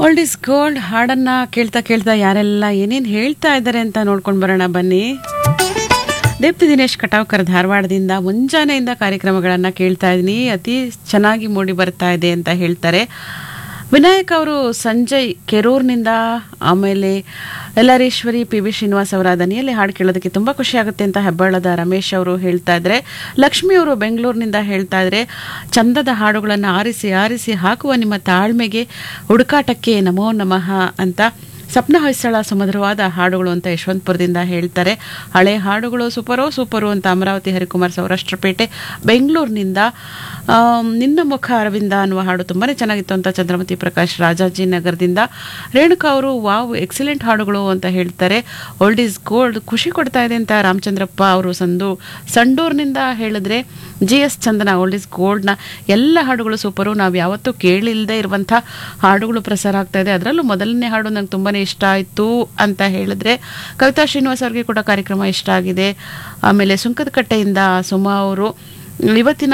old is gold ಹಾಡನ್ನ ಕೇಳ್ತಾ ಕೇಳ್ತಾ ಯಾರೆಲ್ಲ ಏನೇನು ಹೇಳ್ತಾ ಇದ್ದಾರೆ ಅಂತ ನೋಡ್ಕೊಂಡು ಬರೋಣ ಬನ್ನಿ ದೀಪ್ತಿ ದಿನೇಶ್ ಕಟಾವ್ಕರ್ ಧಾರವಾಡದಿಂದ ಮುಂಜಾನೆಯಿಂದ ಕಾರ್ಯಕ್ರಮಗಳನ್ನು ಕೇಳ್ತಾ ಇದ್ದೀನಿ ಅತಿ ಚೆನ್ನಾಗಿ ಮೂಡಿ ಬರ್ತಾ ಇದೆ ಅಂತ ಹೇಳ್ತಾರೆ ವಿನಾಯಕ್ ಅವರು ಸಂಜಯ್ ಕೆರೂರ್ನಿಂದ ಆಮೇಲೆ ಎಲ್ಲರೇಶ್ವರಿ ಪಿ ವಿ ಶ್ರೀನಿವಾಸ್ ಅವರ ದನಿಯಲ್ಲಿ ಹಾಡು ಕೇಳೋದಕ್ಕೆ ತುಂಬ ಖುಷಿ ಆಗುತ್ತೆ ಅಂತ ಹೆಬ್ಬಾಳದ ರಮೇಶ್ ಅವರು ಹೇಳ್ತಾ ಇದ್ರೆ ಲಕ್ಷ್ಮಿ ಅವರು ಬೆಂಗಳೂರಿನಿಂದ ಹೇಳ್ತಾ ಇದ್ರೆ ಚಂದದ ಹಾಡುಗಳನ್ನು ಆರಿಸಿ ಆರಿಸಿ ಹಾಕುವ ನಿಮ್ಮ ತಾಳ್ಮೆಗೆ ಹುಡುಕಾಟಕ್ಕೆ ನಮೋ ನಮಃ ಅಂತ ಸಪ್ನ ಹೊಯ್ಸಳ ಸುಮಧುರವಾದ ಹಾಡುಗಳು ಅಂತ ಯಶವಂತಪುರದಿಂದ ಹೇಳ್ತಾರೆ ಹಳೆ ಹಾಡುಗಳು ಸೂಪರೋ ಸೂಪರು ಅಂತ ಅಮರಾವತಿ ಹರಿಕುಮಾರ್ ಸೌರಾಷ್ಟ್ರಪೇಟೆ ಬೆಂಗಳೂರಿನಿಂದ ಆಮ್, ನಿನ್ನ ಮುಖ ಅರವಿಂದ ಅನ್ನುವ ಹಾಡು ತುಂಬಾನೇ ಚೆನ್ನಾಗಿತ್ತು ಅಂತ ಚಂದ್ರಮತಿ ಪ್ರಕಾಶ್ ರಾಜಾಜಿನಗರದಿಂದ ರೇಣುಕಾ ಅವರು ವಾವ್ ಎಕ್ಸಲೆಂಟ್ ಹಾಡುಗಳು ಅಂತ ಹೇಳ್ತಾರೆ ಓಲ್ಡ್ ಈಸ್ ಗೋಲ್ಡ್ ಖುಷಿ ಕೊಡ್ತಾ ಇದೆ ಅಂತ ರಾಮಚಂದ್ರಪ್ಪ ಅವರು ಸಂದು ಸಂಡೂರ್ನಿಂದ ಹೇಳಿದ್ರೆ G S Chandana old is ಗೋಲ್ಡ್ನ ಎಲ್ಲ ಹಾಡುಗಳು ಸೂಪರು ನಾವು ಯಾವತ್ತೂ ಕೇಳಿಲ್ಲದೆ ಇರುವಂಥ ಹಾಡುಗಳು ಪ್ರಸಾರ ಆಗ್ತಾ ಇದೆ ಅದರಲ್ಲೂ ಮೊದಲನೇ ಹಾಡು ನಂಗೆ ತುಂಬಾನೇ ಇಷ್ಟ ಆಯಿತು ಅಂತ ಹೇಳಿದ್ರೆ ಕವಿತಾ ಶ್ರೀನಿವಾಸ್ ಅವ್ರಿಗೆ ಕೂಡ ಕಾರ್ಯಕ್ರಮ ಇಷ್ಟ ಆಗಿದೆ ಆಮೇಲೆ ಸುಂಕದಕಟ್ಟೆಯಿಂದ ಸುಮಾ ಅವರು ಇವತ್ತಿನ